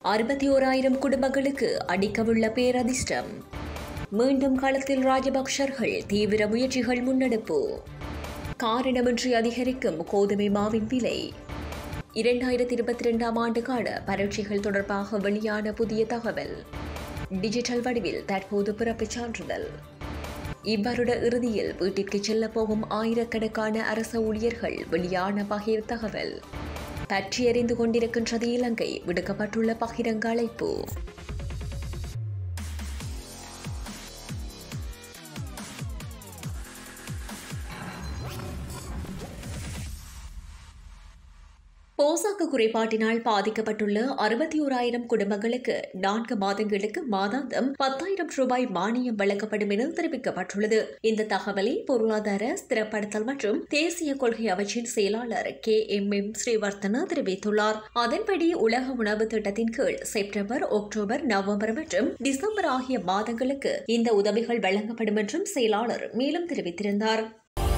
அறுபத்தி ஓராயிரம் குடும்பங்களுக்கு அடிக்கவுள்ள பேரதிர்ஷ்டம் மீண்டும் களத்தில் ராஜபக்ஷர்கள் தீவிர முயற்சிகள் முன்னெடுப்பு காரணமின்றி அதிகரிக்கும் கோதுமை மாவின் விலை இரண்டாயிரத்தி இருபத்தி இரண்டாம் ஆண்டுக்கான பரீட்சைகள் தொடர்பாக வெளியான புதிய தகவல் டிஜிட்டல் வடிவில் தற்போது பிறப்புச் சான்றிதழ் இவ்வருட இறுதியில் வீட்டிற்கு செல்ல போகும் ஆயிரக்கணக்கான அரச ஊழியர்கள் வெளியான பகிர் தகவல் பற்றி எறிந்து கொண்டிருக்கின்றது இலங்கை விடுக்கப்பட்டுள்ள பகிரங்க அழைப்பு போசாக்கு குறைபாட்டினால் பாதிக்கப்பட்டுள்ள அறுபத்தி ஓராயிரம் குடும்பங்களுக்கு நான்கு மாதங்களுக்கு மாதாந்தம் பத்தாயிரம் ரூபாய் மானியம் வழங்கப்படும் என தெரிவிக்கப்பட்டுள்ளது இந்த தகவலை பொருளாதார ஸ்திரப்படுத்தல் மற்றும் தேசிய கொள்கை அமைச்சின் செயலாளர் கே எம் எம் ஸ்ரீவர்த்தனா தெரிவித்துள்ளார் அதன்படி உலக உணவு திட்டத்தின் கீழ் செப்டம்பர் அக்டோபர் நவம்பர் மற்றும் டிசம்பர் ஆகிய மாதங்களுக்கு இந்த உதவிகள் வழங்கப்படும் என்றும் செயலாளர் மேலும் தெரிவித்திருந்தார்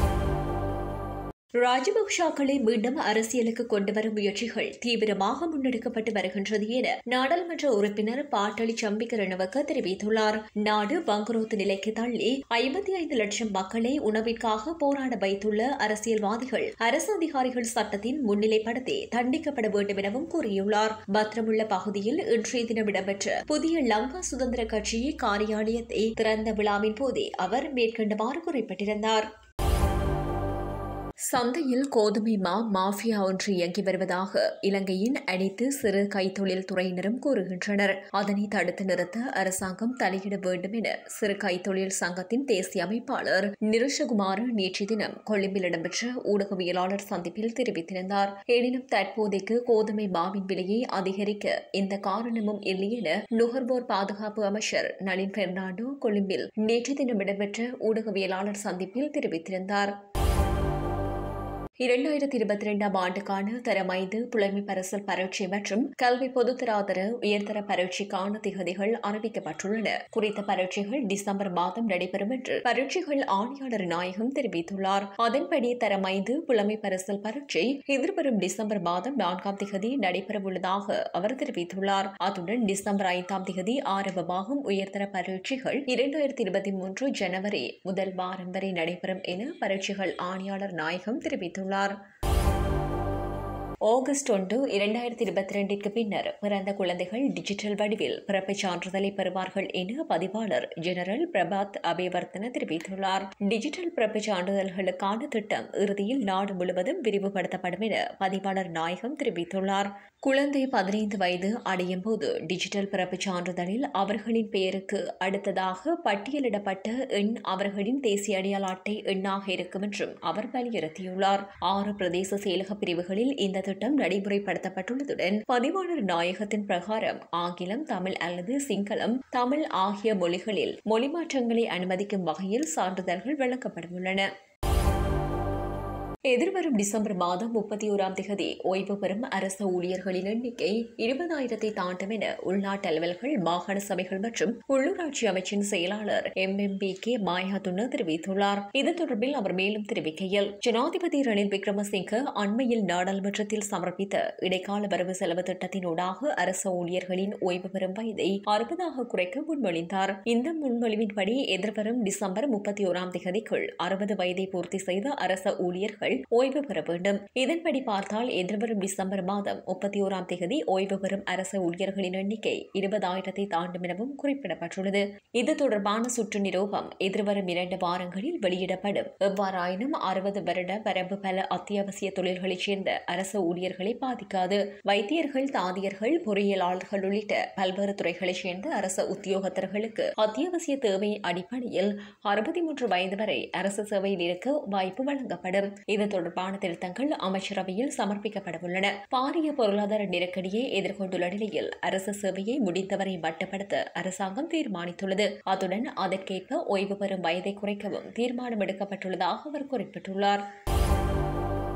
ராஜபக்ஷாக்களை மீண்டும் அரசியலுக்கு கொண்டுவரும் முயற்சிகள் தீவிரமாக முன்னெடுக்கப்பட்டு வருகின்றது என நாடாளுமன்ற உறுப்பினர் பாட்டளி சம்பிக்க ரணவக்க தெரிவித்துள்ளார் நாடு பங்குரோத்து நிலைக்கு தள்ளி ஐம்பத்தி ஐந்து லட்சம் மக்களை உணவிற்காக போராட வைத்துள்ள அரசியல்வாதிகள் அரசு அதிகாரிகள் சட்டத்தின் முன்னிலைப்படுத்தி தண்டிக்கப்பட வேண்டும் எனவும் கூறியுள்ளார் பத்திரமுள்ள பகுதியில் இன்றைய தினம் இடம்பெற்ற புதிய லங்கா சுதந்திர கட்சி காரியாலயத்தை திறந்த விழாவின் போதே அவர் மேற்கண்டவாறு குறிப்பிட்டிருந்தார் சந்தையில் கோதுமை மா மாஃபியா ஒன்று இயங்கி வருவதாக இலங்கையின் அனைத்து சிறு கைத்தொழில் துறையினரும் கூறுகின்றனர் அதனை தடுத்து நிறுத்த அரசாங்கம் தலையிட வேண்டும் என சிறு கைத்தொழில் சங்கத்தின் தேசிய அமைப்பாளர் நிருஷகுமார் நேற்று தினம் கொழும்பில் இடம்பெற்ற ஊடகவியலாளர் சந்திப்பில் தெரிவித்திருந்தார் எனினும் தற்போதைக்கு கோதுமை மாவின் விலையை அதிகரிக்க எந்த காரணமும் இல்லை என நுகர்வோர் பாதுகாப்பு அமைச்சர் நளின் பெர்னாண்டோ கொழும்பில் நேற்று தினம் இடம்பெற்ற ஊடகவியலாளர் சந்திப்பில் தெரிவித்திருந்தார் இரண்டாயிரத்தி இருபத்தி இரண்டாம் ஆண்டுக்கான தரம் ஐந்து புலமை பரிசல் பரீட்சை மற்றும் கல்வி பொதுத்தராதர உயர்தர பரீட்சைக்கான திகதிகள் அறிவிக்கப்பட்டுள்ளன குறித்த பரீட்சைகள் டிசம்பர் மாதம் நடைபெறும் என்று பரீட்சைகள் ஆணையாளர் நாயகம் தெரிவித்துள்ளார் அதன்படி தரம் ஐந்து புலமை பரிசல் பரீட்சை எதிர்வரும் டிசம்பர் மாதம் நான்காம் திகதி நடைபெறவுள்ளதாக அவர் தெரிவித்துள்ளார் அத்துடன் டிசம்பர் ஐந்தாம் திகதி ஆரம்பமாகும் உயர்தர பரீட்சைகள் இரண்டாயிரத்தி இருபத்தி மூன்று ஜனவரி முதல் வாரம் வரை நடைபெறும் என பரீட்சைகள் ஆணையாளர் நாயகம் தெரிவித்துள்ளார் உள்ளார் ஆகஸ்ட் ஒன்று இரண்டாயிரத்தி இருபத்தி ரெண்டிற்கு பின்னர் பிறந்த குழந்தைகள் டிஜிட்டல் வடிவில் பிறப்புச் சான்றிதழை பெறுவார்கள் என பதிவாளர் ஜெனரல் பிரபாத் அபேவர்த்தன தெரிவித்துள்ளார் டிஜிட்டல் பிறப்புச் சான்றிதழ்களுக்கான திட்டம் இறுதியில் நாடு முழுவதும் விரிவுபடுத்தப்படும் என பதிவாளர் நாயகம் தெரிவித்துள்ளார் குழந்தை பதினைந்து வயது அடையும் போது டிஜிட்டல் பிறப்புச் சான்றிதழில் அவர்களின் பெயருக்கு அடுத்ததாக பட்டியலிடப்பட்ட எண் அவர்களின் தேசிய அடையாள அட்டை எண்ணாக இருக்கும் என்றும் அவர் வலியுறுத்தியுள்ளார் ஆறு பிரதேச செயலக பிரிவுகளில் இந்த திட்டம் நடைமுறைப்படுத்தப்பட்டுள்ளதுடன் பதிவாளர் நாயகத்தின் பிரகாரம் ஆங்கிலம் தமிழ் அல்லது சிங்களம் தமிழ் ஆகிய மொழிகளில் மொழி மாற்றங்களை அனுமதிக்கும் வகையில் சான்றிதழ்கள் வழங்கப்படவுள்ளன எதிர்வரும் டிசம்பர் மாதம் முப்பத்தி ஓராம் திகதி ஓய்வு பெறும் அரசு ஊழியர்களின் எண்ணிக்கை இருபதாயிரத்தை தாண்டும் என உள்நாட்டு அலுவல்கள் மாகாண சபைகள் மற்றும் உள்ளூராட்சி அமைச்சின் செயலாளர் M M P K Mayadunne தெரிவித்துள்ளார் இது தொடர்பில் அவர் மேலும் தெரிவிக்கையில் ஜனாதிபதி ரணில் விக்ரமசிங்க அண்மையில் நாடாளுமன்றத்தில் சமர்ப்பித்த இடைக்கால வரவு செலவு திட்டத்தினூடாக அரசு ஊழியர்களின் ஓய்வு பெறும் வயதை அறுபதாக குறைக்க முன்மொழிந்தார் இந்த முன்மொழிவின்படி எதிர்வரும் டிசம்பர் முப்பத்தி ஓராம் திகதிக்குள் அறுபது வயதை பூர்த்தி செய்த அரச ஊழியர்கள் ஓய்வு பெற வேண்டும் இதன்படி பார்த்தால் எதிர்வரும் டிசம்பர் மாதம் முப்பத்தி ஓராம் தேதி ஓய்வு பெறும் அரசு ஊழியர்களின் எண்ணிக்கை இருபதாயிரத்தை தாண்டும் எனவும் குறிப்பிடப்பட்டுள்ளது இது தொடர்பான சுற்று நிரூபம் எதிர்வரும் இரண்டு வாரங்களில் வெளியிடப்படும் எவ்வாறாயினும் அறுபது வருட வரம்பு பல அத்தியாவசிய தொழில்களைச் சேர்ந்த அரசு ஊழியர்களை பாதிக்காது வைத்தியர்கள் தாதியர்கள் பொறியியலாளர்கள் உள்ளிட்ட பல்வேறு துறைகளைச் சேர்ந்த அரசு உத்தியோகத்தர்களுக்கு அத்தியாவசிய தேவை அடிப்படையில் அறுபத்தி மூன்று வயது வரை அரசு சேவையில் இருக்க வாய்ப்பு வழங்கப்படும் இது தொடர்பான திருத்தங்கள் அமைச்சரவையில் சமர்ப்பிக்கப்படவுள்ளன பாரிய பொருளாதார நெருக்கடியை எதிர்கொண்டுள்ள நிலையில் அரசு சேவையை முடிந்தவரை மட்டுப்படுத்த அரசாங்கம் தீர்மானித்துள்ளது அத்துடன் அதற்கேற்ப ஓய்வு பெறும் வயதை குறைக்கவும் தீர்மானம் எடுக்கப்பட்டுள்ளதாக அவர் குறிப்பிட்டுள்ளார்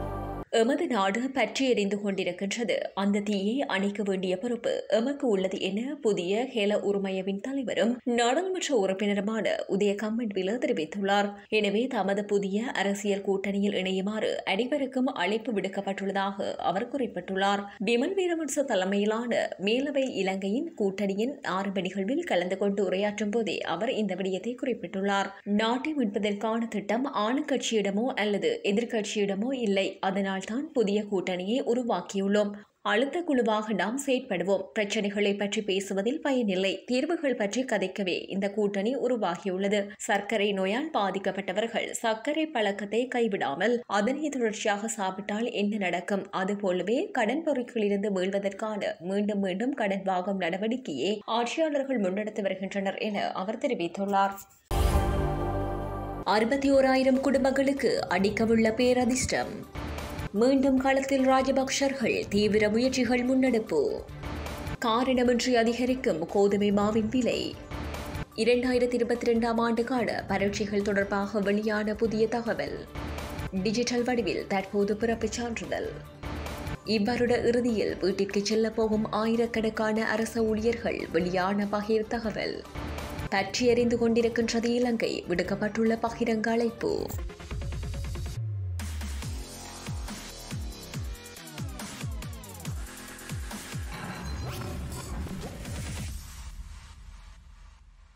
எமது நாடு பற்றி எரிந்து கொண்டிருக்கின்றது அந்த தீயை அணைக்க வேண்டிய பொறுப்பு எமக்கு உள்ளது என புதிய ஹேல உரிமையவின் தலைவரும் நாடாளுமன்ற உறுப்பினருமான உதய கம்மன்வில தெரிவித்துள்ளார் எனவே தமது புதிய அரசியல் கூட்டணியில் இணையுமாறு அனைவருக்கும் அழைப்பு விடுக்கப்பட்டுள்ளதாக அவர் குறிப்பிட்டுள்ளார் விமல் வீரவன்ச தலைமையிலான மேலவை இலங்கையின் கூட்டணியின் ஆரம்ப நிகழ்வில் கலந்து கொண்டு உரையாற்றும் போதே அவர் இந்த விடயத்தை குறிப்பிட்டுள்ளார் நாட்டை மீட்பதற்கான திட்டம் ஆளுங்கட்சியிடமோ அல்லது எதிர்க்கட்சியிடமோ இல்லை அதனால் தான் புதிய கூட்டணியை உருவாக்கியுள்ளோம் அழுத்த குழுவாக நாம் செயற்படுவோம் பிரச்சனைகளை பற்றி பேசுவதில் பயனில்லை தீர்வுகள் பற்றி கதைக்கவே இந்த கூட்டணி உருவாகியுள்ளது சர்க்கரை நோயால் பாதிக்கப்பட்டவர்கள் சர்க்கரை பழக்கத்தை கைவிடாமல் அதனை தொடர்ச்சியாக சாப்பிட்டால் என்ன நடக்கும் அதுபோலவே கடன் பொருட்களிலிருந்து மீள்வதற்கான மீண்டும் மீண்டும் கடன் வாங்கும் நடவடிக்கையை ஆட்சியாளர்கள் முன்னெடுத்து வருகின்றனர் என அவர் தெரிவித்துள்ளார் அறுபத்தி ஓராயிரம் குடும்பங்களுக்கு அடிக்கவுள்ள பேரதிர்ஷ்டம் மீண்டும் களத்தில் ராஜபக்சர்கள் தீவிர முயற்சிகள் முன்னெடுப்பு காரணமின்றி அதிகரிக்கும் கோதுமை மாவின் விலை இரண்டாயிரத்தி இருபத்தி ரெண்டாம் ஆண்டுக்கான பரீட்சைகள் தொடர்பாக வெளியான புதிய தகவல் டிஜிட்டல் வடிவில் தற்போது பிறப்புச் சான்றிதழ் இவ்வருட இறுதியில் வீட்டிற்கு செல்ல போகும் ஆயிரக்கணக்கான அரச ஊழியர்கள் வெளியான பகிர் தகவல் பற்றி எறிந்து கொண்டிருக்கின்றது இலங்கை விடுக்கப்பட்டுள்ள பகிரங்க அழைப்பு